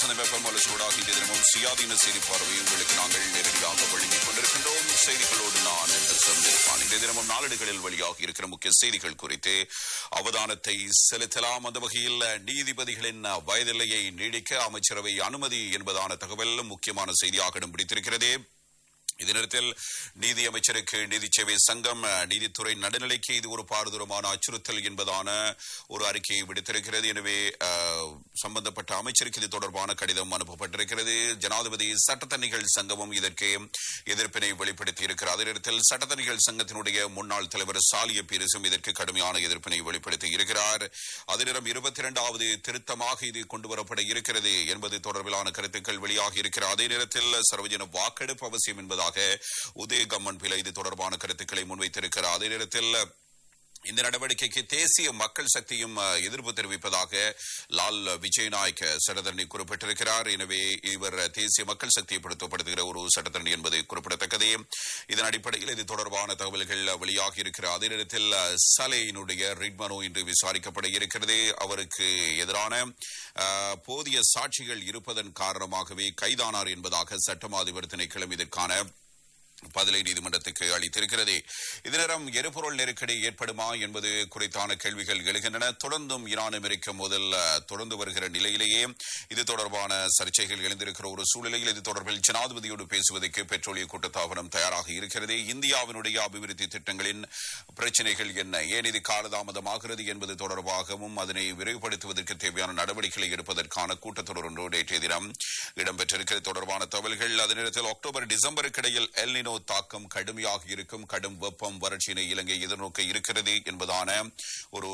வசந்தம் வெப்பம் அல்ல சூடாகி தினமும் சுயாதீன செய்தி பார்வையை உங்களுக்கு நாங்கள் நேரடியாக வழங்கிக் கொண்டிருக்கின்றோம் செய்திகளோடு நான் என்ற சந்தேகமான இந்த தினமும் நாளிடுகளில் வெளியாக இருக்கிற முக்கிய செய்திகள் குறித்து அவதானத்தை செலுத்தலாம் அந்த வகையில் நீதிபதிகளின் வயதில்லையை நீடிக்க அமைச்சரவை அனுமதி என்பதான தகவல் முக்கியமான செய்தியாக இடம் பிடித்திருக்கிறது இதே நேரத்தில் நீதி அமைச்சருக்கு நீதி சேவை சங்கம் அஹ், நீதித்துறை நடுநிலைக்கு இது ஒரு பாரதூரமான அச்சுறுத்தல் என்பதான ஒரு அறிக்கையை விடுத்திருக்கிறது எனவே அஹ், சம்பந்தப்பட்ட அமைச்சருக்கு இது தொடர்பான கடிதம் அனுப்பப்பட்டிருக்கிறது ஜனாதிபதி சட்டத்தணிகள் சங்கமும் இதற்கு எதிர்ப்பினை வெளிப்படுத்தி இருக்கிறார் அதே நேரத்தில் சட்டத்தணிகள் சங்கத்தினுடைய முன்னாள் தலைவர் சாலிய பீரிசும் இதற்கு கடுமையான எதிர்ப்பினை வெளிப்படுத்தி இருக்கிறார் அதே நேரம் இருபத்தி இரண்டாவது திருத்தமாக இது கொண்டு வரப்பட இருக்கிறது என்பது தொடர்பிலான கருத்துக்கள் வெளியாகி இருக்கிற அதே நேரத்தில் சர்வஜன வாக்கெடுப்பு அவசியம் என்பதாக உதயகம்மன் பிள்ளை இது தொடர்பான கருத்துக்களை முன்வைத்திருக்கிறார் அதே நேரத்தில் இந்த நடவடிக்கைக்கு தேசிய மக்கள் சக்தியும் அஹ், எதிர்ப்பு தெரிவிப்பதாக லால் விஜயநாயக் சட்டத்தரணி குறிப்பிட்டிருக்கிறார் எனவே இவர் தேசிய மக்கள் சக்தியை படுத்தப்படுத்துகிற ஒரு சட்டத்தரணி என்பது குறிப்பிடத்தக்கது இதன் அடிப்படையில் இது தொடர்பான தகவல்கள் வெளியாகி இருக்கிற அதே நேரத்தில் அஹ், சலேயினுடைய ரிட் மனு இன்று விசாரிக்கப்பட இருக்கிறது அவருக்கு எதிரான அஹ், போதிய சாட்சிகள் இருப்பதன் காரணமாகவே கைதானார் என்பதாக சட்டமா அதிபர் திணைக்களம் இதற்கான பதிலை நீதிமன்றத்துக்கு அளித்திருக்கிறது இதனிடம் எரிபொருள் நெருக்கடி ஏற்படுமா என்பது குறித்தான கேள்விகள் எழுகின்றன தொடர்ந்தும் ஈரான் அமெரிக்க மோதல் அஹ், தொடர்ந்து வருகிற நிலையிலேயே இது தொடர்பான சர்ச்சைகள் எழுந்திருக்கிற ஒரு சூழ்நிலையில் இது தொடர்பில் ஜனாதிபதியோடு பேசுவதற்கு பெட்ரோலிய கூட்டத்தாபனம் தயாராக இருக்கிறது இந்தியாவினுடைய அபிவிருத்தி திட்டங்களின் பிரச்சனைகள் என்ன ஏன் இது காலதாமதமாகிறது என்பது தொடர்பாகவும் அதனை விரைவுபடுத்துவதற்கு தேவையான நடவடிக்கைகளை எடுப்பதற்கான கூட்டத்தொடர் ஒன்று நேற்றைய தினம் இடம்பெற்றிருக்கிறது தொடர்பான தகவல்கள் அதே நேரத்தில் அக்டோபர் டிசம்பருக்கு இடையில் எல்னினோ தாக்கம் கடுமையாக இருக்கும் கடும் வெப்பம் வறட்சியினை இலங்கை எதிர்நோக்க இருக்கிறது என்பதான ஒரு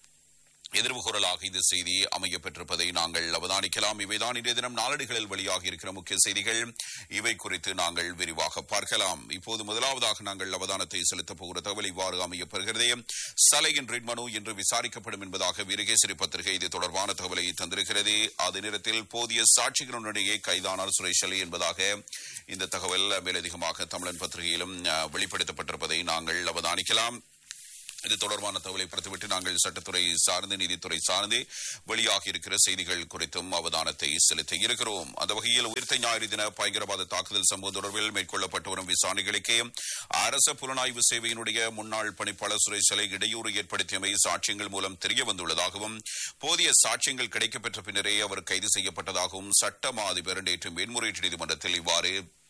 எதிர்வு குரலாக இந்த செய்தி அமையப்பெற்றிருப்பதை நாங்கள் அவதானிக்கலாம் இவைதான் இன்றைய தினம் நாளடிகளில் வெளியாகி இருக்கிற முக்கிய செய்திகள் இவை குறித்து நாங்கள் விரிவாக பார்க்கலாம் இப்போது முதலாவதாக நாங்கள் அவதானத்தை செலுத்தப் போகிற தகவல் இவ்வாறு அமையப்பெறுகிறது சலையின் ரிட் மனு இன்று விசாரிக்கப்படும் என்பதாக வீரகேசரி பத்திரிகை இது தொடர்பான தகவலை தந்திருக்கிறது அதே நேரத்தில் போதிய சாட்சிகளுடனேயே கைதானார் சுரேஷ் அலி என்பதாக இந்த தகவல் மேலதிகமாக தமிழன் பத்திரிகையிலும் அஹ், வெளிப்படுத்தப்பட்டிருப்பதை நாங்கள் அவதானிக்கலாம் இது தொடர்பான தகவலை பார்த்துவிட்டு நாங்கள் சட்டத்துறை சார்ந்து நீதித்துறை சார்ந்து வெளியாகி இருக்கிற செய்திகள் குறித்தும் அவதானத்தை செலுத்த இருக்கிறோம் அந்த வகையில் உயிர்த்த ஞாயிறு தின பயங்கரவாத தாக்குதல் சம்பவம் தொடர்பில் மேற்கொள்ளப்பட்டு வரும் விசாரணைகளுக்கு அரச புலனாய்வு சேவையினுடைய முன்னாள் பணிப்பாளர் சுரேஷலை இடையூறு ஏற்படுத்தியமை சாட்சியங்கள் மூலம் தெரிய வந்துள்ளதாகவும் போதிய சாட்சியங்கள் கிடைக்கப்பெற்ற பின்னரே அவர் கைது செய்யப்பட்டதாகவும் சட்ட அதிபர் நேற்று மேன்முறையீட்டு நீதிமன்றத்தில் இவ்வாறு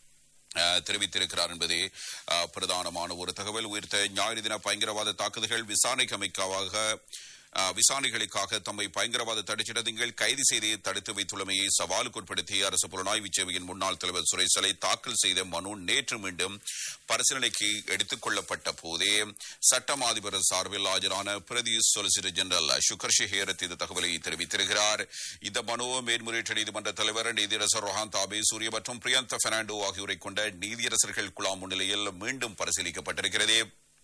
அஹ், தெரிவித்திருக்கிறார் என்பதே அஹ், பிரதானமான ஒரு தகவல் உயிர்த்த ஞாயிறு தின பயங்கரவாத தாக்குதல்கள் விசாரணைக்கு அமைக்காக அஹ், விசாரணைகளுக்காக தம்மை பயங்கரவாத தடுச்சிடங்கள் கைது செய்து தடுத்து வைத்துள்ளமையை சவாலுக்குட்படுத்தி அரசு புலனாய்வு சேவையின் முன்னாள் தலைவர் சுரேசலை தாக்கல் செய்த மனு நேற்று மீண்டும் பரிசீலனைக்கு எடுத்துக் கொள்ளப்பட்ட போதே சட்டம் அதிபர் சார்பில் ஆஜரான பிரதி சொலிசிட்டர் ஜெனரல் சுகர் ஷெஹேரத் இந்த தகவலை தெரிவித்திருக்கிறார் இந்த மனு மேன்முறையீட்டு நீதிமன்ற தலைவர் நீதியரசர் ரொஹான் தாபே சூரிய மற்றும் பிரியந்த பெர்னாண்டோ ஆகியோரை கொண்ட நீதியரசர்கள் குழாம் முன்னிலையில் மீண்டும் பரிசீலிக்கப்பட்டிருக்கிறது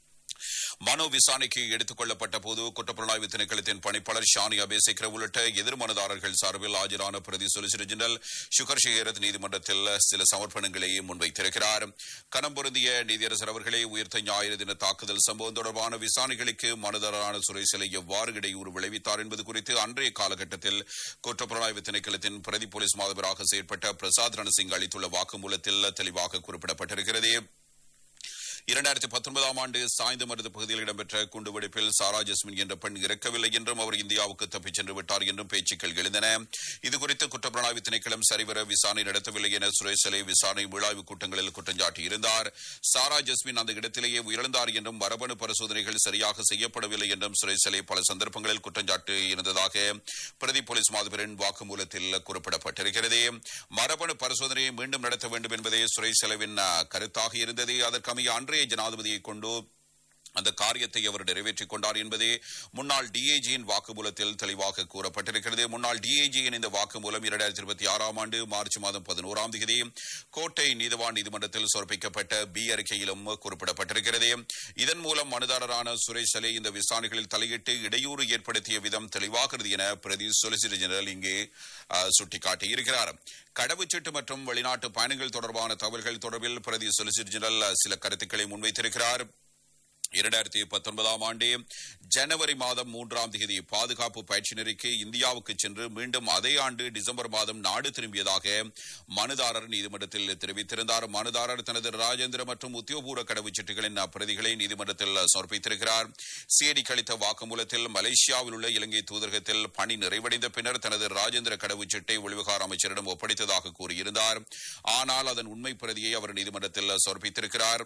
மனு விசாரணைக்கு எடுத்துக் கொள்ளப்பட்ட போது குற்றப்புலனாய்வு திணைக்களத்தின் பணிப்பாளர் ஷானி அபேசிக்ர உள்ளிட்ட எதிர் மனுதாரர்கள் சார்பில் ஆஜரான பிரதி சொலிசிட்டர் ஜெனரல் சுகர் ஷெஹரத் நீதிமன்றத்தில் சில சமர்ப்பணங்களை முன்வைத்திருக்கிறார் கனம் பொருந்திய நீதியரசர் அவர்களே உயிர்த்த ஞாயிறு தின தாக்குதல் சம்பவம் தொடர்பான விசாரணைகளுக்கு மனுதாரரான சுரேசலை எவ்வாறு இடையூறு விளைவித்தார் என்பது குறித்து அன்றைய காலகட்டத்தில் குற்றப்புலனாய்வு திணைக்களத்தின் பிரதி போலீஸ் மாதிபராக செயற்பட்ட பிரசாத் ரணசிங் அளித்துள்ள வாக்குமூலத்தில் தெளிவாக குறிப்பிடப்பட்டிருக்கிறது இரண்டாயிரத்தி பத்தொன்பதாம் ஆண்டு சாய்ந்த மருது பகுதியில் இடம்பெற்ற குண்டுவெடிப்பில் சாரா ஜஸ்மின் என்ற பெண் இறக்கவில்லை என்றும் அவர் இந்தியாவுக்கு தப்பிச் சென்று விட்டார் என்றும் பேச்சுக்கள் எழுந்தன இதுகுறித்து குற்றப்புலனாய்வு திணைக்களம் சரிவர விசாரணை நடத்தவில்லை என சுரேஷ் அலை விசாரணை மீளாய்வு கூட்டங்களில் குற்றம் சாட்டியிருந்தார் சாரா ஜஸ்மின் அந்த இடத்திலேயே உயிரிழந்தார் என்றும் மரபணு பரிசோதனைகள் சரியாக செய்யப்படவில்லை என்றும் சுரேஷ் அலை பல சந்தர்ப்பங்களில் குற்றம் சாட்டி இருந்ததாக பிரதி போலீஸ் மாதிபரின் வாக்குமூலத்தில் குறிப்பிடப்பட்டிருக்கிறது மரபணு பரிசோதனையை மீண்டும் நடத்த வேண்டும் என்பதே சுரேஷ் செலவின் அஹ், கருத்தாக இருந்தது அதற்கமைய அன்றைய ஜனாதிபதியை கொண்டு அந்த காரியத்தை அவர் நிறைவேற்றிக் கொண்டார் என்பதே முன்னாள் டிஏஜியின் வாக்குமூலத்தில் தெளிவாக கூறப்பட்டிருக்கிறது முன்னாள் டிஏஜியின் இந்த வாக்குமூலம் இரண்டாயிரத்தி இருபத்தி ஆறாம் ஆண்டு மார்ச் மாதம் பதினோராம் தேதி கோட்டை நீதிவான் நீதிமன்றத்தில் சமர்ப்பிக்கப்பட்ட பி அறிக்கையிலும் குறிப்பிடப்பட்டிருக்கிறது இதன் மூலம் மனுதாரரான சுரேஷ் அலே இந்த விசாரணைகளில் தலையிட்டு இடையூறு ஏற்படுத்திய விதம் தெளிவாகிறது என பிரதி சொலிசிட்டர் ஜெனரல் இங்கே அஹ், சுட்டிக்காட்டியிருக்கிறார் கடவுச்சீட்டு மற்றும் வெளிநாட்டு பயணங்கள் தொடர்பான தகவல்கள் தொடர்பில் பிரதி சொலிசிட்டர் ஜெனரல் சில கருத்துக்களை முன்வைத்திருக்கிறார் இரண்டாயிரத்தி பத்தொன்பதாம் ஆண்டு ஜனவரி மாதம் மூன்றாம் தேதி பாதுகாப்பு பயிற்சி நெறிக்கு இந்தியாவுக்கு சென்று மீண்டும் அதே ஆண்டு டிசம்பர் மாதம் நாடு திரும்பியதாக மனுதாரர் நீதிமன்றத்தில் தெரிவித்திருந்தார் மனுதாரர் தனது ராஜேந்திர மற்றும் உத்தியோகபூர்வ கடவுச்சீட்டுகளின் பிரதிகளை நீதிமன்றத்தில் சமர்ப்பித்திருக்கிறார் சிஐடி அளித்த வாக்குமூலத்தில் மலேசியாவில் உள்ள இலங்கை தூதரகத்தில் பணி நிறைவடைந்த பின்னர் தனது ராஜேந்திர கடவுச்சீட்டை வெளிவிவகார அமைச்சரிடம் ஒப்படைத்ததாக கூறியிருந்தார் ஆனால் அதன் உண்மை பிரதியை அவர் நீதிமன்றத்தில் சமர்ப்பித்திருக்கிறார்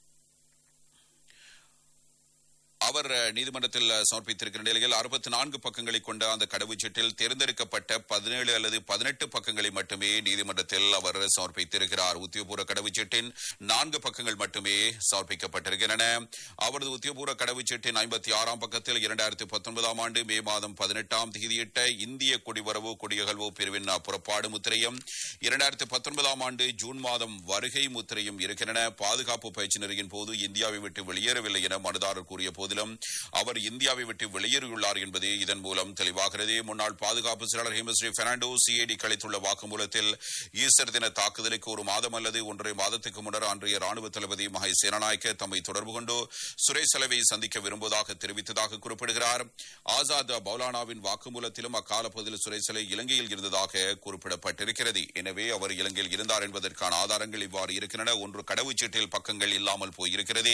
அவர் அஹ், நீதிமன்றத்தில் அஹ், சமர்ப்பித்திருக்கிற நிலையில் அறுபத்தி நான்கு பக்கங்களை கொண்ட அந்த கடவுச்சீட்டில் தேர்ந்தெடுக்கப்பட்ட பதினேழு அல்லது பதினெட்டு பக்கங்களை மட்டுமே நீதிமன்றத்தில் அவர் சமர்ப்பித்திருக்கிறார் உத்தியோகபூர்வ கடவுச்சீட்டின் நான்கு பக்கங்கள் மட்டுமே சமர்ப்பிக்கப்பட்டிருக்கின்றன அவரது உத்தியோகபூர்வ கடவுச்சீட்டின் ஐம்பத்தி ஆறாம் பக்கத்தில் இரண்டாயிரத்தி பத்தொன்பதாம் ஆண்டு மே மாதம் பதினெட்டாம் தேதியிட்ட இந்திய குடிவரவு குடியகழ்வு பிரிவின் புறப்பாடு முத்திரையும் இரண்டாயிரத்தி பத்தொன்பதாம் ஆண்டு ஜூன் மாதம் வருகை முத்திரையும் இருக்கின்றன பாதுகாப்பு பயிற்சி நெறியின் போது இந்தியாவை விட்டு வெளியேறவில்லை என மனுதாரர் கூறிய போதிலும் அவர் இந்தியாவை விட்டு வெளியேறியுள்ளார் என்பது இதன் மூலம் தெளிவாகிறது முன்னாள் பாதுகாப்பு செயலாளர் ஹேமஸ்ரீ பெர்னாண்டோ சிஐடி அளித்துள்ள வாக்குமூலத்தில் ஈஸ்டர் தின தாக்குதலுக்கு ஒரு மாதம் அல்லது ஒன்றரை மாதத்துக்கு முன்னர் அன்றைய ராணுவ தளபதி மகை சேனநாயக்க தம்மை தொடர்பு கொண்டு சுரேஷ் செலவை சந்திக்க விரும்புவதாக தெரிவித்ததாக குறிப்பிடுகிறார் ஆசாத் பௌலானாவின் வாக்குமூலத்திலும் அக்கால பகுதியில் சுரேஷ் செலை இலங்கையில் இருந்ததாக குறிப்பிடப்பட்டிருக்கிறது எனவே அவர் இலங்கையில் இருந்தார் என்பதற்கான ஆதாரங்கள் இவ்வாறு இருக்கின்றன ஒன்று கடவுச்சீட்டில் பக்கங்கள் இல்லாமல் போயிருக்கிறது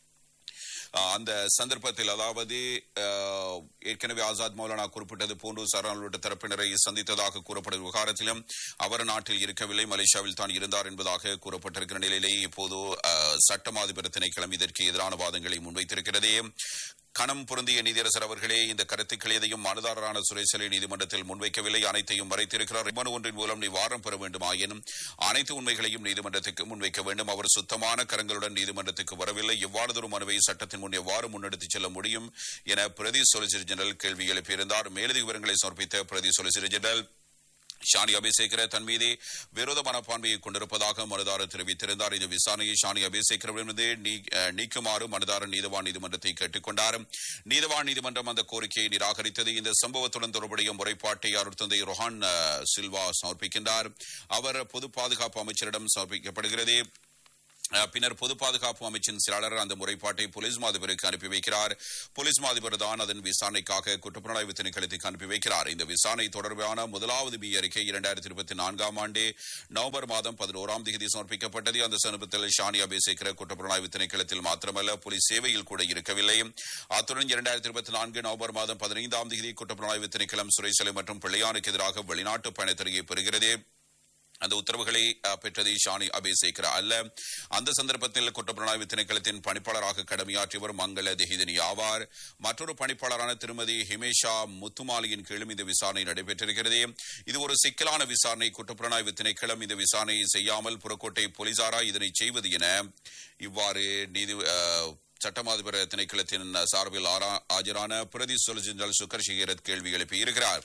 அஹ் அந்த சந்தர்ப்பத்தில் அதாவது அஹ், ஏற்கனவே ஆசாத் மௌலானா குறிப்பிட்டது போன்று சரண் உள்ளிட்ட தரப்பினரை சந்தித்ததாக கூறப்படும் விவகாரத்திலும் அவர் நாட்டில் இருக்கவில்லை மலேசியாவில் தான் இருந்தார் என்பதாக கூறப்பட்டிருக்கிற நிலையிலே இப்போது அஹ், சட்டம் அதிபர் திணைக்களம் இதற்கு எதிரான வாதங்களை முன்வைத்திருக்கிறது கணம் பொருந்திய நீதியரசர் அவர்களே இந்த கருத்துக்கள் எதையும் மனுதாரரான சுரேசலை நீதிமன்றத்தில் முன்வைக்கவில்லை அனைத்தையும் மறைத்திருக்கிறார் மனு ஒன்றின் மூலம் நிவாரணம் பெற வேண்டுமாயினும் அனைத்து உண்மைகளையும் நீதிமன்றத்துக்கு முன்வைக்க வேண்டும் அவர் சுத்தமான கரங்களுடன் நீதிமன்றத்துக்கு வரவில்லை எவ்வாறதொரு மனுவை சட்டத்தின் முன் எவ்வாறு முன்னெடுத்துச் செல்ல முடியும் என பிரதி சொலிசிட்டர் ஜெனரல் கேள்வி எழுப்பியிருந்தார் மேலதிக விவரங்களை சமர்ப்பித்த பிரதி சொலிசிட்டர் ஜெனரல் ஷானி அபிஷேகர தன் மீது விரோத மனப்பான்மையை கொண்டிருப்பதாக மனுதாரர் தெரிவித்திருந்தார் இந்த விசாரணையை ஷானி அபிஷேகரிடமிருந்து நீ- அஹ், நீக்குமாறு மனுதாரர் நீதவான் நீதிமன்றத்தை கேட்டுக் கொண்டார் நீதவான் நீதிமன்றம் அந்த கோரிக்கையை நிராகரித்தது இந்த சம்பவத்துடன் தொடர்புடைய முறைப்பாட்டை அவர் தந்தை ரொஹான் அஹ், சில்வா சமர்ப்பிக்கின்றார் அவர் பொது பாதுகாப்பு அமைச்சரிடம் சமர்ப்பிக்கப்படுகிறது அஹ், பின்னர் பொது பாதுகாப்பு அமைச்சின் செயலாளர் அந்த முறைப்பாட்டை போலீஸ் மாதிபருக்கு அனுப்பி வைக்கிறார் போலீஸ் மாதிபர் தான் அதன் விசாரணைக்காக குற்றப்புலனாய்வு திணைக்களத்துக்கு அனுப்பி வைக்கிறார் இந்த விசாரணை தொடர்பான முதலாவது பி அறிக்கை இரண்டாயிரத்தி இருபத்தி நான்காம் ஆண்டு நவம்பர் மாதம் பதினோராம் தேதி சமர்ப்பிக்கப்பட்டது அந்த சந்தர்ப்பத்தில் ஷானி அபிஷேகர குற்றப்புலனாய்வு திணைக்களத்தில் மாத்திரமல்ல போலீஸ் சேவையில் கூட இருக்கவில்லை அத்துடன் இரண்டாயிரத்தி இருபத்தி நான்கு நவம்பர் மாதம் பதினைந்தாம் தேதி குற்றப்புலனாய்வு திணைக்களம் சுரேசலை மற்றும் பிள்ளையானுக்கு எதிராக வெளிநாட்டு பயணத்திற்கு பெறுகிறது அந்த உத்தரவுகளை அஹ், பெற்றது ஷானி அபேசேகர அல்ல அந்த சந்தர்ப்பத்தில் குற்றப்புலனாய்வு திணைக்களத்தின் பணிப்பாளராக கடமையாற்றியவர் மங்கள தெஹிதனி ஆவார் மற்றொரு பணிப்பாளரான திருமதி ஹிமேஷா முத்துமாலியின் கீழும் இந்த விசாரணை நடைபெற்றிருக்கிறது இது ஒரு சிக்கலான விசாரணை குற்றப்புலனாய்வு திணைக்களம் இந்த விசாரணையை செய்யாமல் புறக்கோட்டை போலீசாரா இதனை செய்வது என இவ்வாறு நீதி அஹ், சட்டமாதிபர் திணைக்களத்தின் சார்பில் ஆரா- ஆஜரான பிரதி சொலிசிட்டர் சுக்கர் ஷிகரத் கேள்வி எழுப்பியிருக்கிறார்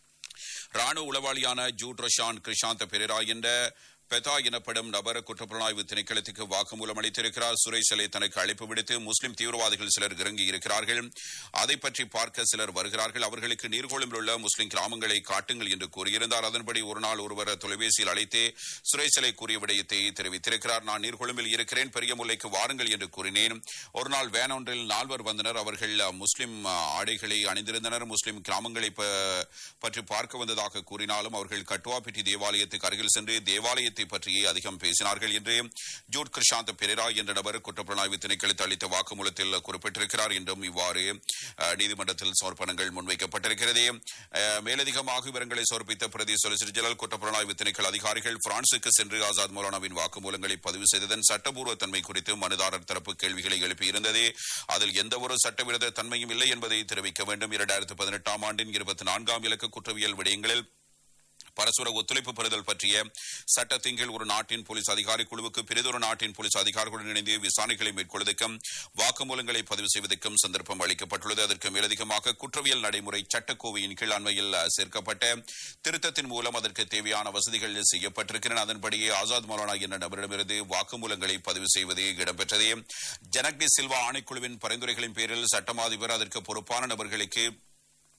ராணுவ உளவாளியான ஜூட் ரஷான் கிருஷாந்த பெரேரா என்ற பெதா எனப்படும் நபர் குற்றப்புலனாய்வு திணைக்களத்துக்கு வாக்குமூலம் அளித்திருக்கிறார் சுரேஷலை தனக்கு அழைப்பு விடுத்து முஸ்லிம் தீவிரவாதிகள் சிலர் இறங்கி இருக்கிறார்கள் அதை பற்றி பார்க்க சிலர் வருகிறார்கள் அவர்களுக்கு நீர்கோளமில் உள்ள முஸ்லிம் கிராமங்களை காட்டுங்கள் என்று கூறியிருந்தார் அதன்படி ஒரு நாள் ஒருவர் தொலைபேசியில் அழைத்து சுரேஷலை கூறிய விடயத்தை தெரிவித்திருக்கிறார் நான் நீர்கொழும்பில் இருக்கிறேன் பெரிய முல்லைக்கு வாருங்கள் என்று கூறினேன் ஒரு நாள் வேன் ஒன்றில் நால்வர் வந்தனர் அவர்கள் அஹ், முஸ்லிம் அஹ், ஆடைகளை அணிந்திருந்தனர் முஸ்லிம் கிராமங்களை ப- பற்றி பார்க்க வந்ததாக கூறினாலும் அவர்கள் கட்டுவாப்பிட்டி தேவாலயத்துக்கு அருகில் சென்று தேவாலயத்தை பற்றியே அதிகம் பேசினார்கள் என்று ஜூட் கிருஷாந்த் பெரேரா என்ற நபர் குற்றப்புலனாய்வு திணைக்களத்து அளித்த வாக்குமூலத்தில் குறிப்பிட்டிருக்கிறார் என்றும் இவ்வாறு அஹ், நீதிமன்றத்தில் சமர்ப்பணங்கள் முன்வைக்கப்பட்டிருக்கிறது அஹ், மேலதிகமாக விவரங்களை சமர்ப்பித்த பிரதி சொலிசிட்டர் ஜெனரல் குற்றப்புலனாய்வு திணைக்கள அதிகாரிகள் பிரான்சுக்கு சென்று ஆசாத் மௌலானாவின் வாக்குமூலங்களை பதிவு செய்ததன் சட்டபூர்வ தன்மை குறித்து மனுதாரர் தரப்பு கேள்விகளை எழுப்பியிருந்தது அதில் எந்தவொரு சட்டவிரோத தன்மையும் இல்லை என்பதை தெரிவிக்க வேண்டும் இரண்டாயிரத்து பதினெட்டாம் ஆண்டின் இருபத்தி நான்காம் இலக்க குற்றவியல் விடயங்களில் பரஸ்பர ஒத்துழைப்பு பெறுதல் பற்றிய சட்டத்தின் கீழ் ஒரு நாட்டின் போலீஸ் அதிகாரி குழுவுக்கு பிறிதொரு நாட்டின் போலீஸ் அதிகாரிகளுடன் இணைந்து விசாரணைகளை மேற்கொள்வதற்கும் வாக்குமூலங்களை பதிவு செய்வதற்கும் சந்தர்ப்பம் அளிக்கப்பட்டுள்ளது அதற்கு மேலதிகமாக குற்றவியல் நடைமுறை சட்டக்கோவையின் கீழ் அண்மையில் அஹ், சேர்க்கப்பட்ட திருத்தத்தின் மூலம் அதற்கு தேவையான வசதிகள் செய்யப்பட்டிருக்கின்றன அதன்படியே ஆசாத் மௌலானா என்ற நபரிடமிருந்து வாக்குமூலங்களை பதிவு செய்வது இடம்பெற்றது ஜனக்னி சில்வா ஆணைக்குழுவின் பரிந்துரைகளின் பேரில் சட்டமாதிபர் அதற்கு பொறுப்பான நபர்களுக்கு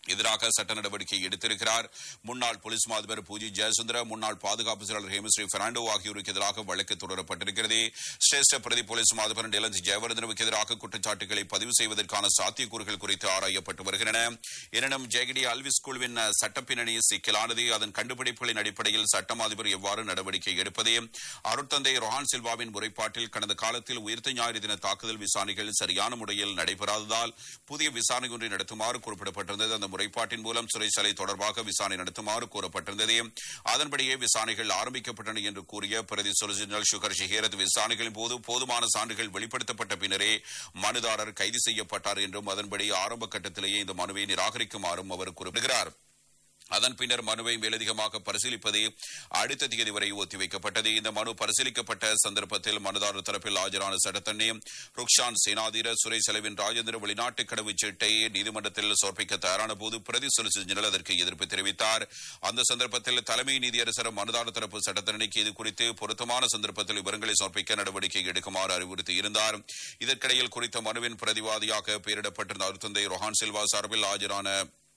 எதிராக சட்ட நடவடிக்கை எடுத்திருக்கிறார் முன்னாள் போலீஸ் மாதிபர் பூஜி ஜெயசுந்தர முன்னாள் பாதுகாப்பு செயலர் ஹேமஸ்ரீ பெர்னாண்டோ ஆகியோருக்கு எதிராக வழக்கு தொடரப்பட்டிருக்கிறது சிரேஷ்ட பிரதி போலீஸ் மாதிபர் நிலந்த் ஜெயவர்தனுக்கு எதிராக குற்றச்சாட்டுகளை பதிவு செய்வதற்கான சாத்தியக்கூறுகள் குறித்து ஆராயப்பட்டு வருகின்றன எனினும் ஜெகடி அல்விஸ் குழுவின் சட்டப்பின்னணி சிக்கலானது அதன் கண்டுபிடிப்புகளின் அடிப்படையில் சட்டம் அதிபர் எவ்வாறு நடவடிக்கை எடுப்பது அருட்தந்தை ரொஹான் சில்வாவின் முறைப்பாட்டில் கடந்த காலத்தில் உயிர்த்த ஞாயிறு தின தாக்குதல் விசாரணைகள் சரியான முறையில் நடைபெறாததால் புதிய விசாரணை ஒன்றை நடத்துமாறு குறிப்பிடப்பட்டிருந்தது அந்த முறைப்பாட்டின் மூலம் சிறைச்சாலை தொடர்பாக விசாரணை நடத்துமாறு கூறப்பட்டிருந்தது அதன்படியே விசாரணைகள் ஆரம்பிக்கப்பட்டன என்று கூறிய பிரதி சொலிசிட்டர் சுகர் ஷிஹேரத் விசாரணைகளின் போது போதுமான சான்றுகள் வெளிப்படுத்தப்பட்ட பின்னரே மனுதாரர் கைது செய்யப்பட்டார் என்றும் அதன்படி ஆரம்ப கட்டத்திலேயே இந்த மனுவை நிராகரிக்குமாறும் அவர் குறிப்பிடுகிறார் அதன் பின்னர் மனுவை மேலதிகமாக பரிசீலிப்பது அடுத்த தேதி வரை ஒத்திவைக்கப்பட்டது இந்த மனு பரிசீலிக்கப்பட்ட சந்தர்ப்பத்தில் மனுதாரர் தரப்பில் ஆஜரான சட்டத்தண்ணி ருக்ஷான் சேனாதீர சுரை செலவின் ராஜேந்திர வெளிநாட்டு கடவுச்சீட்டை நீதிமன்றத்தில் சமர்ப்பிக்க தயாரான போது பிரதி சொலிசிட்டர் ஜெனரல் அதற்கு எதிர்ப்பு தெரிவித்தார் அந்த சந்தர்ப்பத்தில் தலைமை நீதியரசர் மனுதாரர் தரப்பு சட்டத்தரணிக்கு இது குறித்து பொருத்தமான சந்தர்ப்பத்தில் விவரங்களை சமர்ப்பிக்க நடவடிக்கை எடுக்குமாறு அறிவுறுத்தி இருந்தார் இதற்கிடையில் குறித்த மனுவின் பிரதிவாதியாக பெயரிடப்பட்டிருந்த அருத்தந்தை ரொஹான் சில்வா சார்பில் ஆஜரான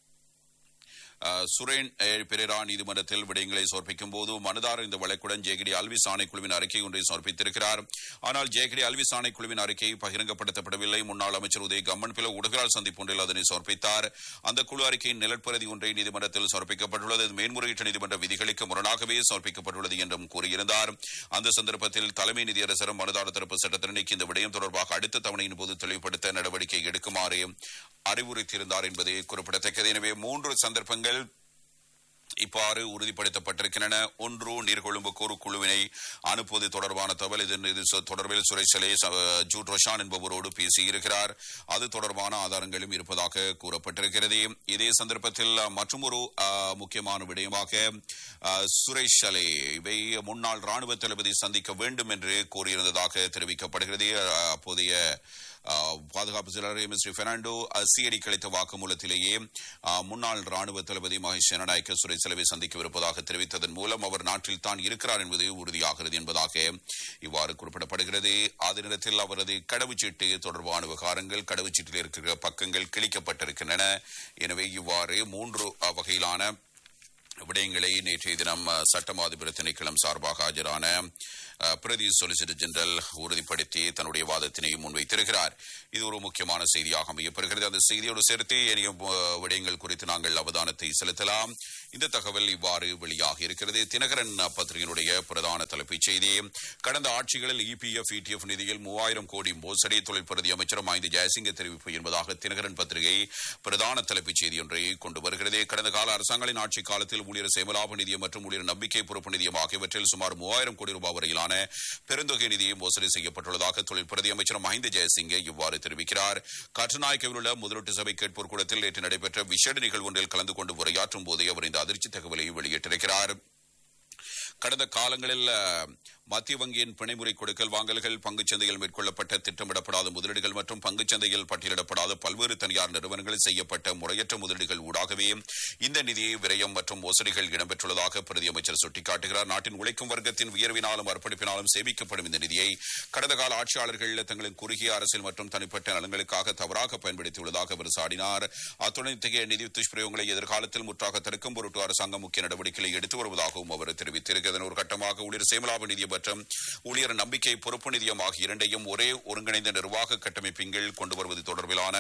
சுரேன் பெரேரா நீதிமன்றத்தில் விடயங்களை சமர்ப்பிக்கும் போது மனுதாரர் இந்த வழக்குடன் ஜேகிடி அல்விஸ் ஆணைக்குழுவின் அறிக்கை ஒன்றை சமர்ப்பித்திருக்கிறார் ஆனால் ஜேகிடி அல்விஸ் ஆணைக்குழுவின் அறிக்கை பகிரங்கப்படுத்தப்படவில்லை முன்னாள் அமைச்சர் உதய கம்மன் பில ஊடகங்கள் சந்திப்பு ஒன்றில் அதனை சமர்ப்பித்தார் அந்த குழு அறிக்கையின் நிலப்பிரதி ஒன்றை நீதிமன்றத்தில் சமர்ப்பிக்கப்பட்டுள்ளது இது மேன்முறையீட்டு நீதிமன்ற விதிகளுக்கு முரணாகவே சமர்ப்பிக்கப்பட்டுள்ளது என்றும் கூறியிருந்தார் அந்த சந்தர்ப்பத்தில் தலைமை நீதியரசர் மனுதாரர் தரப்பு சட்டத்திறனைக்கு இந்த விடயம் தொடர்பாக அடுத்த தவணையின் போது தெளிவுபடுத்த நடவடிக்கை எடுக்குமாறு அறிவுறுத்தியிருந்தார் என்பது குறிப்பிடத்தக்கது எனவே மூன்று சந்தர்ப்பங்கள் இவ்வாறு உறுதிப்படுத்தப்பட்டிருக்கின்றன ஒன்று நீர்கொழும்பு கூறு குழுவினை அனுப்புவது தொடர்பான தகவல் இது தொடர்பில் சுரேஷலே ஜூட் ரொஷான் என்பவரோடு பேசியிருக்கிறார் அது தொடர்பான ஆதாரங்களும் இருப்பதாக கூறப்பட்டிருக்கிறது இதே சந்தர்ப்பத்தில் மற்றொரு முக்கியமான விடயமாக சுரேஷ் அலே இவை முன்னாள் ராணுவ தளபதி சந்திக்க வேண்டும் என்று கூறியிருந்ததாக தெரிவிக்கப்படுகிறது அப்போதைய பாதுகாப்பு செயலர் எம் எஸ் பெர்னாண்டோ சிஐடி கிடைத்த வாக்குமூலத்திலேயே முன்னாள் ராணுவ தளபதி மகேஷ் ஜனநாயக்க சுரேஷ் செலவை சந்திக்கவிருப்பதாக தெரிவித்ததன் மூலம் அவர் நாட்டில் தான் இருக்கிறார் என்பது உறுதியாகிறது என்பதாக இவ்வாறு குறிப்பிடப்படுகிறது அதே நேரத்தில் அவரது கடவுச்சீட்டு தொடர்பான விவகாரங்கள் கடவுச்சீட்டில் இருக்கிற பக்கங்கள் கிழிக்கப்பட்டிருக்கின்றன எனவே இவ்வாறு மூன்று வகையிலான விடயங்களை நேற்றைய தினம் சட்டமாதிபர் திணைக்களம் சார்பாக ஆஜரான பிரதி சொலிசிட்டர் ஜெனரல் உறுதிப்படுத்தி தன்னுடைய வாதத்தினை முன்வைத்திருக்கிறார் இது ஒரு முக்கியமான செய்தியாக அமையப்படுகிறது அந்த செய்தியோடு சேர்த்து ஏனைய விடயங்கள் குறித்து நாங்கள் அவதானத்தை செலுத்தலாம் இந்த தகவல் இவ்வாறு வெளியாக இருக்கிறது தினகரன் பத்திரிகையினுடைய பிரதான தலைப்புச் செய்தி கடந்த ஆட்சிகளில் இபிஎஃப் இடிஎஃப் நிதியில் மூவாயிரம் கோடி மோசடி தொழில் பிரதி அமைச்சர் மாய்ந்து ஜெயசிங்க தெரிவிப்பு என்பதாக தினகரன் பத்திரிகை பிரதான தலைப்புச் செய்தி ஒன்றை கொண்டு வருகிறது கடந்த கால அரசாங்கங்களின் ஆட்சி காலத்தில் ஊழியர் சேமலாப நிதியம் மற்றும் ஊழியர் நம்பிக்கை பொறுப்பு நிதியம் ஆகியவற்றில் சுமார் மூவாயிரம் கோடி ரூபாய் வரையிலான பெருந்தொகை நிதியை மோசடி செய்யப்பட்டுள்ளதாக தொழில் பிரதி அமைச்சர் மஹிந்த ஜெயசிங்கே இவ்வாறு தெரிவிக்கிறார் கட்டுநாயக்கவில் உள்ள முதலீட்டு சபை கேட்போர் கூடத்தில் நேற்று நடைபெற்ற விசேட நிகழ்வு ஒன்றில் கலந்து கொண்டு உரையாற்றும் போதே அவர் இந்த அதிர்ச்சி தகவலை வெளியிட்டிருக்கிறார் கடந்த காலங்களில் மத்திய வங்கியின் பிணைமுறை கொடுக்கல் வாங்கல்கள் பங்குச்சந்தையில் மேற்கொள்ளப்பட்ட திட்டமிடப்படாத முதலீடுகள் மற்றும் பங்குச்சந்தையில் பட்டியலிடப்படாத பல்வேறு தனியார் நிறுவனங்களில் செய்யப்பட்ட முறையற்ற முதலீடுகள் ஊடாகவே இந்த நிதியை விரயம் மற்றும் மோசடிகள் இடம்பெற்றுள்ளதாக பிரதி அமைச்சர் சுட்டிக்காட்டுகிறார் நாட்டின் உழைக்கும் வர்க்கத்தின் உயர்வினாலும் அர்ப்பணிப்பினாலும் சேமிக்கப்படும் இந்த நிதியை கடந்த கால ஆட்சியாளர்கள் தங்களின் குறுகிய அரசியல் மற்றும் தனிப்பட்ட நலன்களுக்காக தவறாக பயன்படுத்தியுள்ளதாக அவர் சாடினார் அத்துடன் இத்தகைய நிதி துஷ்பிரயோகங்களை எதிர்காலத்தில் முற்றாக தடுக்கும் பொருட்டு அரசாங்கம் முக்கிய நடவடிக்கைகளை எடுத்து வருவதாகவும் அவர் தெரிவித்திருக்கிறார் ஒரு கட்டமாக ஊழியர் சேமலாப நிதியம் மற்றும் ஊழியர் நம்பிக்கை பொறுப்பு நிதியம் ஆகிய இரண்டையும் ஒரே ஒருங்கிணைந்த நிர்வாக கட்டமைப்பின் கீழ் கொண்டு வருவது தொடர்பிலான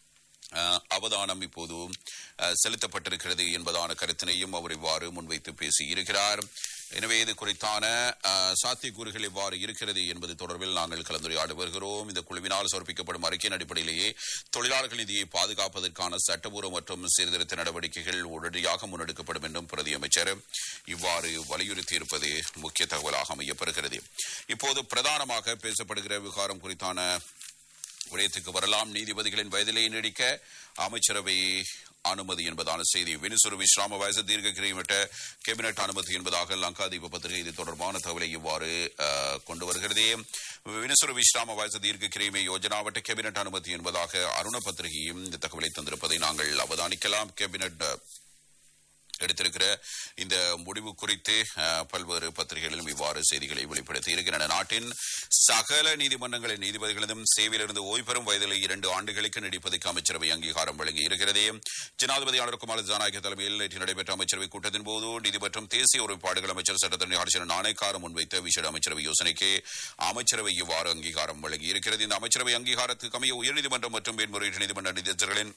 அவதானம் இப்போது செலுத்தப்பட்டிருக்கிறது என்பதான கருத்தினையும் அவர் இவ்வாறு முன்வைத்து பேசியிருக்கிறார் எனவே இது குறித்தான சாத்தியக்கூறுகள் இவ்வாறு இருக்கிறது என்பது தொடர்பில் நாங்கள் கலந்துரையாடி வருகிறோம் இந்த குழுவினால் சமர்ப்பிக்கப்படும் அறிக்கையின் அடிப்படையிலேயே தொழிலாளர்கள் நிதியை பாதுகாப்பதற்கான சட்டபூர்வ மற்றும் சீர்திருத்த நடவடிக்கைகள் உடனடியாக முன்னெடுக்கப்படும் என்றும் பிரதி அமைச்சர் இவ்வாறு வலியுறுத்தியிருப்பது முக்கிய தகவலாக அமையப்படுகிறது இப்போது பிரதானமாக பேசப்படுகிற விவகாரம் குறித்தான விடயத்துக்கு வரலாம் நீதிபதிகளின் வயதிலே நீடிக்க அமைச்சரவை அனுமதி என்பதான செய்தி வினிசுரு விஸ்ராம வயசு தீர்க்க கிரிமிட்ட கேபினட் அனுமதி என்பதாக லங்காதீப பத்திரிகை இது தொடர்பான தகவலை இவ்வாறு கொண்டு வருகிறது வினிசுரு விஸ்ராம வயசு தீர்க்க கிரிமை யோஜனாவட்ட கேபினட் அனுமதி என்பதாக அருண பத்திரிகையும் இந்த தகவலை தந்திருப்பதை நாங்கள் அவதானிக்கலாம் கேபினட் எடுத்திருக்கிற இந்த முடிவு குறித்து அஹ், பல்வேறு பத்திரிகைகளிலும் இவ்வாறு செய்திகளை வெளிப்படுத்தி இருக்கின்றன நாட்டின் சகல நீதிமன்றங்களின் நீதிபதிகளிடம் சேவையிலிருந்து ஓய்வு பெறும் வயதில் இரண்டு ஆண்டுகளுக்கு நீடிப்பதற்கு அமைச்சரவை அங்கீகாரம் வழங்கி இருக்கிறது ஜனாதிபதி ஆளுநர் குமார் ஜனநாயக தலைமையில் நேற்று நடைபெற்ற அமைச்சரவை கூட்டத்தின் போது நீதி மற்றும் தேசிய ஒருமைப்பாடுகள் அமைச்சர் சட்டத்தரணி ஹர்ஷன் நாணயக்காரம் முன்வைத்த விசேட அமைச்சரவை யோசனைக்கு அமைச்சரவை இவ்வாறு அங்கீகாரம் வழங்கி இருக்கிறது இந்த அமைச்சரவை அங்கீகாரத்துக்கு அமைய உயர்நீதிமன்றம் மற்றும் மேன்முறையீட்டு நீதிமன்ற நீதிபதிகளின்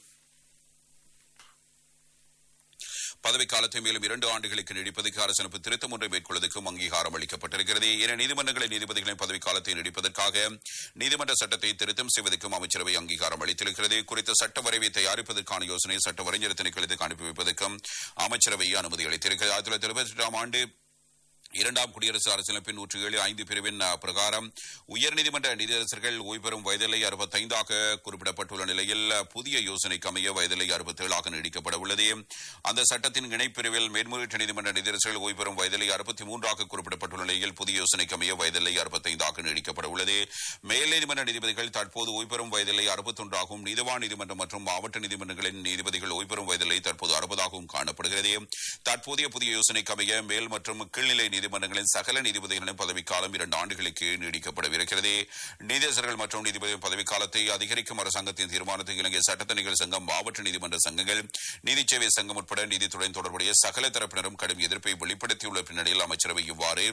பதவி காலத்தை மேலும் இரண்டு ஆண்டுகளுக்கு நீடிப்பதற்கு அரசமைப்பு திருத்தம் ஒன்றை மேற்கொள்வதற்கும் அங்கீகாரம் அளிக்கப்பட்டிருக்கிறது என நீதிமன்றங்களின் நீதிபதிகளின் பதவி காலத்தை நீடிப்பதற்காக நீதிமன்ற சட்டத்தை திருத்தம் செய்வதற்கும் அமைச்சரவை அங்கீகாரம் அளித்திருக்கிறது குறித்த சட்ட வரைவை தயாரிப்பதற்கான யோசனை சட்ட வரைஞர் திணைக்களத்துக்கு அனுப்பி வைப்பதற்கும் அமைச்சரவை அனுமதி அளித்திருக்கிறது ஆயிரத்தி தொள்ளாயிரத்தி எழுபத்தி எட்டாம் ஆண்டு இரண்டாம் குடியரசு அரசியலமைப்பின் நூற்றி ஏழு ஐந்து பிரிவின் அஹ், பிரகாரம் உயர்நீதிமன்ற நீதியரசர்கள் ஓய்வு பெறும் வயதிலை அறுபத்தைந்தாக குறிப்பிடப்பட்டுள்ள நிலையில் அஹ், புதிய யோசனைக்கு அமைய வயதிலை அறுபத்தேழாக நீடிக்கப்பட உள்ளது அந்த சட்டத்தின் இணைப்பிரிவில் மேன்முறையீட்டு நீதிமன்ற நீதியரசர்கள் ஓய்வு பெறும் வயதிலை அறுபத்தி மூன்றாக குறிப்பிடப்பட்டுள்ள நிலையில் புதிய யோசனைக்கு அமைய வயதிலை அறுபத்தைந்தாக நீடிக்கப்பட உள்ளது மேல் நீதிமன்ற நீதிபதிகள் தற்போது ஓய்வு பெறும் வயதிலை அறுபத்தொன்றாகவும் நீதவான் நீதிமன்றம் மற்றும் மாவட்ட நீதிமன்றங்களின் நீதிபதிகள் ஓய்வு பெறும் வயதிலை தற்போது அறுபதாகவும் காணப்படுகிறது தற்போதைய புதிய யோசனைக்கு அமைய மேல் மற்றும் கீழ்நிலை நீதிமன்றங்களின் சகல நீதிபதிகளின் பதவிக்காலம் இரண்டு ஆண்டுகளுக்கு நீடிக்கப்படவிருக்கிறது நீதியரசர்கள் மற்றும் நீதிபதி பதவிக்காலத்தை அதிகரிக்கும் அரசாங்கத்தின் தீர்மானத்தை இலங்கை சட்டத்தணிகள் சங்கம் மாவட்ட நீதிமன்ற சங்கங்கள் நீதிச்சேவை சங்கம் உட்பட நீதித்துறையின் தொடர்புடைய சகல தரப்பினரும் கடும் எதிர்ப்பை வெளிப்படுத்தியுள்ள பின்னணியில் அமைச்சரவை இவ்வாறு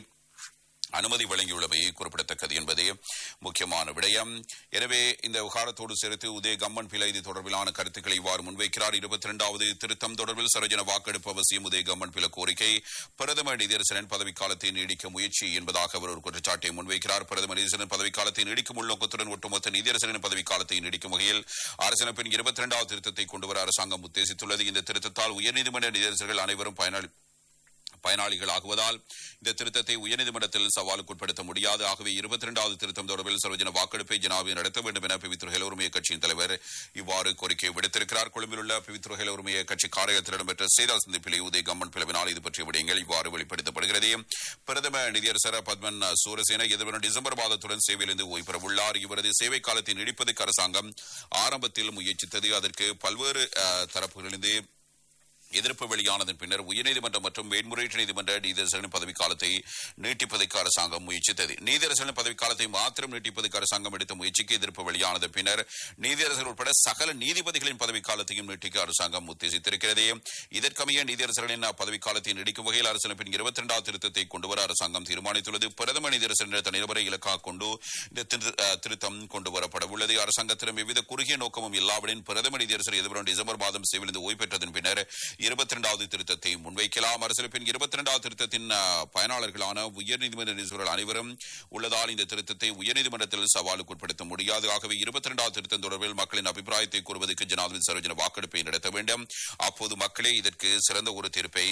அனுமதி வழங்கியுள்ளமை குறிப்பிடத்தக்கது என்பதே முக்கியமான விடயம் எனவே இந்த விவகாரத்தோடு சேர்த்து உதய கம்மன் பிள்ளை இது தொடர்பிலான கருத்துக்களை இவ்வாறு முன்வைக்கிறார் இருபத்தி இரண்டாவது திருத்தம் தொடர்பில் சரோஜன வாக்கெடுப்பு அவசியம் உதய கம்மன் பிள்ளை கோரிக்கை பிரதமர் நீதியரசரின் பதவிக்காலத்தை நீடிக்க முயற்சி என்பதாக அவர் ஒரு குற்றச்சாட்டை முன்வைக்கிறார் பிரதமர் நீதியரசரின் பதவிக்காலத்தை நீடிக்கும் உள்நோக்கத்துடன் ஒட்டுமொத்த நீதியரசரின் பதவிக்காலத்தை நீடிக்கும் வகையில் அரசியலமைப்பின் இருபத்தி இரண்டாவது திருத்தத்தை கொண்டுவர அரசாங்கம் உத்தேசித்துள்ளது இந்த திருத்தத்தால் உயர்நீதிமன்ற நீதியரசர்கள் அனைவரும் பயனாளி பயனாளிகளாகுவதால் இந்த திருத்தத்தை உயர்நீதிமன்றத்தில் சவாலுக்கு உட்படுத்த முடியாது ஆகவே இருபத்தி இரண்டாவது திருத்தம் தொடர்பில் சரோஜன வாக்கெடுப்பை ஜனாவை நடத்த வேண்டும் என பிவித்துறை உரிமைய கட்சியின் தலைவர் இவ்வாறு கோரிக்கை விடுத்திருக்கிறார் கொழும்பில் உள்ள பிவித்துறை உரிமைய கட்சி காரியத்தில் இடம்பெற்ற செய்தியாளர் சந்திப்பிலே உதய கம்மன் பிளவினால் இது பற்றிய விடயங்கள் இவ்வாறு வெளிப்படுத்தப்படுகிறது பிரதம நிதியரசர் பத்மன் சூரசேன எதிர்வரும் டிசம்பர் மாதத்துடன் சேவையிலிருந்து ஓய்வு பெறவுள்ளார் இவரது சேவை காலத்தை நீடிப்பதற்கு அரசாங்கம் ஆரம்பத்தில் முயற்சித்தது அதற்கு பல்வேறு அஹ், தரப்புகளிலிருந்து எதிர்ப்பு வெளியானதன் பின்னர் உயர்நீதிமன்றம் மற்றும் மேன்முறையீட்டு நீதிமன்ற நீதியரசர்களின் பதவிக்காலத்தை நீட்டிப்பதற்கு அரசாங்கம் முயற்சித்தது நீதியரசர்களின் பதவிக்காலத்தை மாத்திரம் நீட்டிப்பதற்கு அரசாங்கம் எடுத்த முயற்சிக்கு எதிர்ப்பு வெளியானதன் பின்னர் நீதியரசர்கள் உட்பட சகல நீதிபதிகளின் பதவிக்காலத்தையும் நீட்டிக்க அரசாங்கம் உத்தேசித்திருக்கிறது இதற்கமைய நீதியரசர்களின் பதவிக்காலத்தை நீடிக்கும் வகையில் அரசியலமைப்பின் இருபத்தி இரண்டாவது திருத்தத்தை கொண்டுவர அரசாங்கம் தீர்மானித்துள்ளது பிரதம நீதியரசர் என்ற தனிநபரை இலக்காக கொண்டு இந்த திரு- அஹ், திருத்தம் கொண்டு வரப்பட உள்ளது அரசாங்கத்திடம் எவ்வித குறுகிய நோக்கமும் இல்லாவிடன் பிரதம நீதியரசர் எதிர்வரும் டிசம்பர் மாதம் சேவையிலிருந்து ஓய்வு பெற்றதன் பின்னர் இருபத்தி இரண்டாவது திருத்தத்தை முன்வைக்கலாம் அரசியலமைப்பின் இருபத்தி இரண்டாவது திருத்தத்தின் அஹ், பயனாளர்களான உயர்நீதிமன்ற நீதிபதிகள் அனைவரும் உள்ளதால் இந்த திருத்தத்தை உயர்நீதிமன்றத்தில் சவாலுக்கு உட்படுத்த முடியாது ஆகவே இருபத்தி இரண்டாவது திருத்தம் தொடர்பில் மக்களின் அபிப்பிராயத்தை கூறுவதற்கு ஜனாதிபதி சரோஜன வாக்கெடுப்பை நடத்த வேண்டும் அப்போது மக்களே இதற்கு சிறந்த ஒரு தீர்ப்பை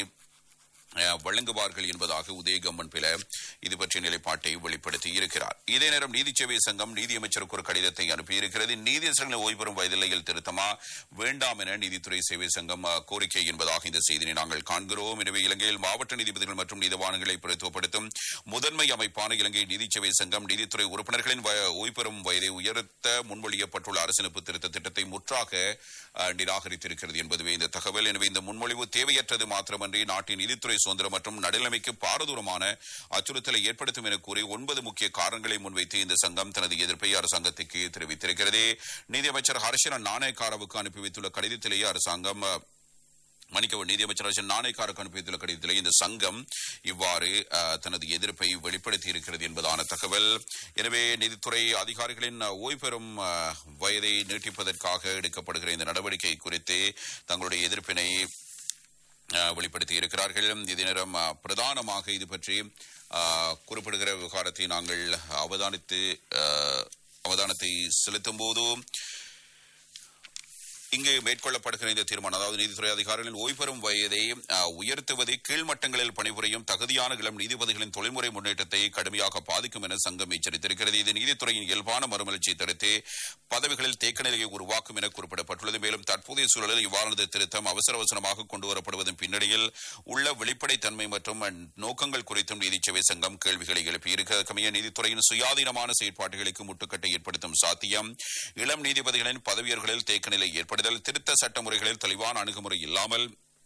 அஹ், வழங்குவார்கள் என்பதாக உதயகம்மன் பில இது பற்றிய நிலைப்பாட்டை வெளிப்படுத்தி இருக்கிறார் இதே நேரம் நீதிச்சேவை சங்கம் நீதியமைச்சருக்கு ஒரு கடிதத்தை அனுப்பியிருக்கிறது நீதியரசர்களின் ஓய்வு பெறும் வயதில்லையில் திருத்தமா வேண்டாம் என நீதித்துறை சேவை சங்கம் அஹ், கோரிக்கை என்பதாக இந்த செய்தியை நாங்கள் காண்கிறோம் எனவே இலங்கையில் மாவட்ட நீதிபதிகள் மற்றும் நீதவான்களை பிரதித்துவப்படுத்தும் முதன்மை அமைப்பான இலங்கை நீதிச்சேவை சங்கம் நீதித்துறை உறுப்பினர்களின் வய- ஓய்வு பெறும் வயதை உயர்த்த முன்மொழியப்பட்டுள்ள அரசியலமைப்பு திருத்த திட்டத்தை முற்றாக அஹ், நிராகரித்திருக்கிறது என்பதுவே இந்த தகவல் எனவே இந்த முன்மொழிவு தேவையற்றது மாத்திரமன்றி நாட்டின் நீதித்துறை சுதந்திரம் மற்றும் நடுநிலைமைக்கு பாரதூரமான அச்சுறுத்தலை ஏற்படுத்தும் என கூறி ஒன்பது முக்கிய காரணங்களை முன்வைத்து இந்த சங்கம் தனது எதிர்ப்பை அரசாங்கத்துக்கு தெரிவித்திருக்கிறது நீதியமைச்சர் ஹர்ஷன நாணயக்காரவுக்கு அனுப்பி வைத்துள்ள கடிதத்திலேயே அரசாங்கம் அஹ், மன்னிக்கவும் நீதியமைச்சர் அரசன் நாணயக்காரருக்கு அனுப்பி வைத்துள்ள கடிதத்திலே இந்த சங்கம் இவ்வாறு அஹ், தனது எதிர்ப்பை வெளிப்படுத்தி இருக்கிறது என்பதான தகவல் எனவே நீதித்துறை அதிகாரிகளின் அஹ், ஓய்வு பெறும் அஹ், வயதை நீட்டிப்பதற்காக எடுக்கப்படுகிற இந்த நடவடிக்கை குறித்து தங்களுடைய எதிர்ப்பினை அஹ், வெளிப்படுத்தி இருக்கிறார்கள் இதே நேரம் அஹ், பிரதானமாக இது பற்றி அஹ், குறிப்பிடுகிற விவகாரத்தை நாங்கள் அவதானித்து அஹ், அவதானத்தை செலுத்தும் போது இங்கு மேற்கொள்ளப்படுகிற இந்த தீர்மானம் அதாவது நீதித்துறை அதிகாரிகளின் ஓய்வு பெறும் வயதை அஹ், உயர்த்துவது கீழ்மட்டங்களில் பணிபுரியும் தகுதியான இளம் நீதிபதிகளின் தொழில்முறை முன்னேற்றத்தை கடுமையாக பாதிக்கும் என சங்கம் எச்சரித்திருக்கிறது இது நீதித்துறையின் இயல்பான மறுமலர்ச்சியை தடுத்து பதவிகளில் தேக்க நிலையை உருவாக்கும் என குறிப்பிடப்பட்டுள்ளது மேலும் தற்போதைய சூழலில் இவ்வாறானது திருத்தம் அவசர அவசரமாக கொண்டு வரப்படுவதன் பின்னணியில் உள்ள வெளிப்படைத்தன்மை மற்றும் நோக்கங்கள் குறித்தும் நீதிச்சேவை சங்கம் கேள்விகளை எழுப்பியிருக்கிறமைய நீதித்துறையின் சுயாதீனமான செயற்பாடுகளுக்கு முட்டுக்கட்டை ஏற்படுத்தும் சாத்தியம் இளம் நீதிபதிகளின் பதவியர்களில் தேக்க நிலை ஏற்படுதல் திருத்த சட்ட முறைகளில் தெளிவான அணுகுமுறை இல்லாமல்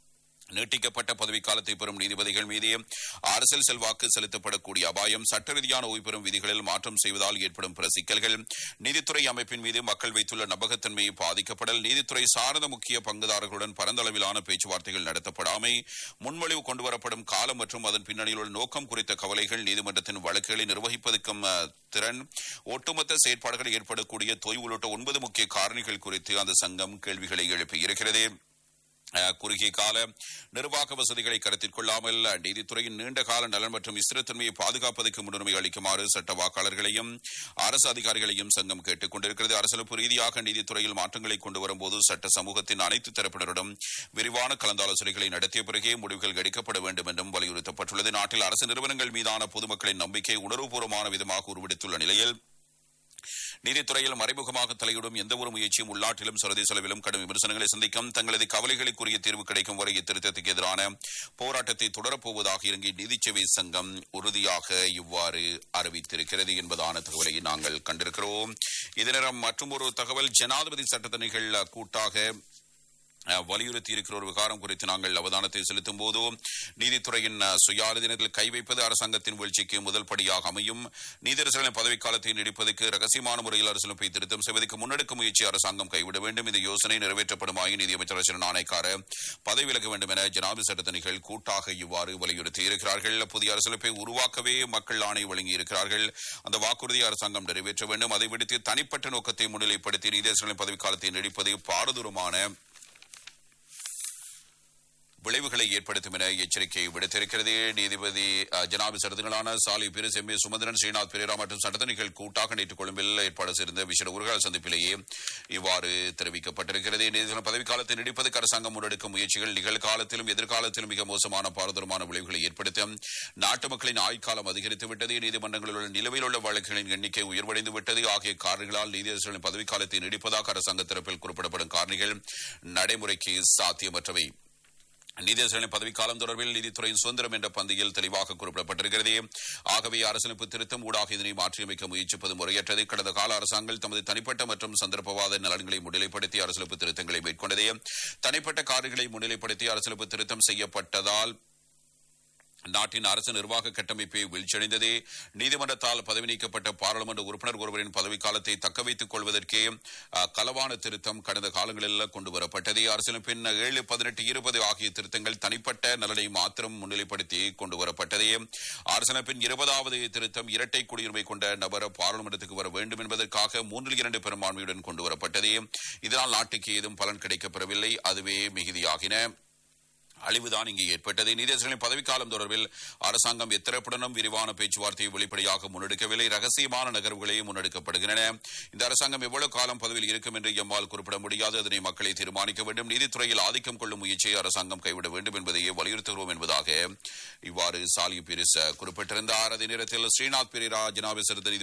நீட்டிக்கப்பட்ட பதவிக்காலத்தை பெறும் நீதிபதிகள் மீது அரசியல் செல்வாக்கு செலுத்தப்படக்கூடிய அபாயம் சட்ட ரீதியான ஓய்வு பெறும் விதிகளில் மாற்றம் செய்வதால் ஏற்படும் பிற சிக்கல்கள் நீதித்துறை அமைப்பின் மீது மக்கள் வைத்துள்ள நம்பகத்தன்மையை பாதிக்கப்படல் நீதித்துறை சார்ந்த முக்கிய பங்குதாரர்களுடன் பரந்தளவிலான பேச்சுவார்த்தைகள் நடத்தப்படாமை முன்மொழிவு கொண்டுவரப்படும் காலம் மற்றும் அதன் பின்னணியில் உள்ள நோக்கம் குறித்த கவலைகள் நீதிமன்றத்தின் வழக்குகளை நிர்வகிப்பதற்கும் அஹ், திறன் ஒட்டுமொத்த செயற்பாடுகள் ஏற்படக்கூடிய தொய்வு உள்ளிட்ட ஒன்பது முக்கிய காரணிகள் குறித்து அந்த சங்கம் கேள்விகளை எழுப்பியிருக்கிறது அஹ், குறுகிய கால நிர்வாக வசதிகளை கருத்தில் கொள்ளாமல் அஹ், நீதித்துறையின் நீண்ட கால நலன் மற்றும் ஸ்திரத்தன்மையை பாதுகாப்பதற்கு முன்னுரிமை அளிக்குமாறு சட்ட வாக்காளர்களையும் அரசு அதிகாரிகளையும் சங்கம் கேட்டுக் கொண்டிருக்கிறது அரசியலமைப்பு ரீதியாக நீதித்துறையில் மாற்றங்களை கொண்டு வரும்போது சட்ட சமூகத்தின் அனைத்து தரப்பினரிடம் விரிவான கலந்தாலோசனைகளை நடத்திய பிறகே முடிவுகள் எடுக்கப்பட வேண்டும் என்றும் வலியுறுத்தப்பட்டுள்ளது நாட்டில் அரசு நிறுவனங்கள் மீதான பொதுமக்களின் நம்பிக்கை உணர்வுபூர்வமான விதமாக உருவெடுத்துள்ள நிலையில் நீதித்துறையில் மறைமுகமாக தலையிடும் எந்த ஒரு முயற்சியும் உள்நாட்டிலும் சர்வதேச அளவிலும் கடும் விமர்சனங்களை சந்திக்கும் தங்களது கவலைகளுக்குரிய தீர்வு கிடைக்கும் வரை இத்திருத்தத்துக்கு எதிரான போராட்டத்தை தொடரப்போவதாக இலங்கை நீதிச்சேவை சங்கம் உறுதியாக இவ்வாறு அறிவித்திருக்கிறது என்பதான தகவலை நாங்கள் கண்டிருக்கிறோம் இதனிடம் மற்றும் ஒரு தகவல் ஜனாதிபதி சட்டத்தணிகள் கூட்டாக அஹ், வலியுறுத்தி இருக்கிற ஒரு விகாரம் குறித்து நாங்கள் அவதானத்தை செலுத்தும் போது நீதித்துறையின் அஹ், சுயாதீனத்தில் கை வைப்பது அரசாங்கத்தின் வீழ்ச்சிக்கு முதல் படியாக அமையும் நீதியரசர்களின் பதவிக்காலத்தை நீடிப்பதற்கு ரகசியமான முறையில் அரசியலமைப்பை திருத்தம் செய்வதற்கு முன்னெடுக்கும் முயற்சி அரசாங்கம் கைவிட வேண்டும் இந்த யோசனை நிறைவேற்றப்படுமாயின் நீதியமைச்சர் அரசியல் ஆணைக்கார பதவி விலக வேண்டும் என ஜனாபி சட்டத்தணிகள் கூட்டாக இவ்வாறு வலியுறுத்தி இருக்கிறார்கள் புதிய அரசியலமைப்பை உருவாக்கவே மக்கள் ஆணை வழங்கி இருக்கிறார்கள் அந்த வாக்குறுதியை அரசாங்கம் நிறைவேற்ற வேண்டும் அதை விடுத்து தனிப்பட்ட நோக்கத்தை முன்னிலைப்படுத்தி நீதியரசர்களின் பதவிக்காலத்தை நீடிப்பது பாரதூரமான விளைவுகளை ஏற்படுத்தும் என எச்சரிக்கை விடுத்திருக்கிறது நீதிபதி அஹ், ஜனாபி சரதுகளான சாலி பிரிஸ் எம் ஏ சுமந்திரன் ஸ்ரீநாத் பெரேரா மற்றும் சட்டத்தணிகள் கூட்டாக நேற்று கொழும்பில் ஏற்பாடு செய்திருந்த விசேட உருகால் சந்திப்பிலேயே இவ்வாறு தெரிவிக்கப்பட்டிருக்கிறது நீதிபதி பதவிக்காலத்தை நீடிப்பதற்கு அரசாங்கம் முன்னெடுக்கும் முயற்சிகள் நிகழ்காலத்திலும் எதிர்காலத்திலும் மிக மோசமான பாரதூரமான விளைவுகளை ஏற்படுத்தும் நாட்டு மக்களின் ஆயுட்காலம் அதிகரித்து விட்டது நீதிமன்றங்களில் உள்ள நிலுவையில் உள்ள வழக்குகளின் எண்ணிக்கை உயர்வடைந்து விட்டது ஆகிய காரணங்களால் நீதியரசர்களின் பதவிக்காலத்தை நீடிப்பதாக அரசாங்க தரப்பில் குறிப்பிடப்படும் காரணிகள் நடைமுறைக்கு சாத்தியமற்றவை நீதியரசர்களின் பதவிக்காலம் தொடர்பில் நீதித்துறையின் சுதந்திரம் என்ற பந்தியில் தெளிவாக குறிப்பிடப்பட்டிருக்கிறது ஆகவே அரசியலமைப்பு திருத்தம் ஊடாக இதனை மாற்றியமைக்க முயற்சிப்பது முறையற்றது கடந்த கால அரசாங்கங்கள் தமது தனிப்பட்ட மற்றும் சந்தர்ப்பவாத நலன்களை முன்னிலைப்படுத்தி அரசியலமைப்பு திருத்தங்களை மேற்கொண்டது தனிப்பட்ட காரணங்களை முன்னிலைப்படுத்தி அரசியலமைப்பு திருத்தம் செய்யப்பட்டதால் நாட்டின் அரசு நிர்வாக கட்டமைப்பை வீழ்ச்சியடைந்தது நீதிமன்றத்தால் பதவி நீக்கப்பட்ட பாராளுமன்ற உறுப்பினர் ஒருவரின் பதவிக்காலத்தை தக்க வைத்துக் கொள்வதற்கே அஹ், களவான திருத்தம் கடந்த காலங்களில் கொண்டு வரப்பட்டது அரசியலமைப்பின் ஏழு பதினெட்டு இருபது ஆகிய திருத்தங்கள் தனிப்பட்ட நலனை மாத்திரம் முன்னிலைப்படுத்தி கொண்டு வரப்பட்டது அரசியலமைப்பின் இருபதாவது திருத்தம் இரட்டை குடியுரிமை கொண்ட நபர் பாராளுமன்றத்துக்கு வர வேண்டும் என்பதற்காக மூன்றில் இரண்டு பெரும்பான்மையுடன் கொண்டு வரப்பட்டது இதனால் நாட்டுக்கு ஏதும் பலன் கிடைக்கப்பெறவில்லை அதுவே மிகுதியாகின அழிவுதான் இங்கு ஏற்பட்டது நீதியரசர்களின் பதவிக்காலம் தொடர்பில் அரசாங்கம் எத்தரப்புடனும் விரிவான பேச்சுவார்த்தையை வெளிப்படையாக முன்னெடுக்கவில்லை ரகசியமான நகர்வுகளே முன்னெடுக்கப்படுகின்றன இந்த அரசாங்கம் எவ்வளவு காலம் பதவியில் இருக்கும் என்று எம்மால் குறிப்பிட முடியாது அதனை மக்களை தீர்மானிக்க வேண்டும் நீதித்துறையில் ஆதிக்கம் கொள்ளும் முயற்சியை அரசாங்கம் கைவிட வேண்டும் என்பதையே வலியுறுத்துகிறோம் என்பதாக இவ்வாறு சாலி பீரிஸ் குறிப்பிட்டிருந்தார் அதே நேரத்தில் ஸ்ரீநாத் பெரேரா ஜனாபிசரத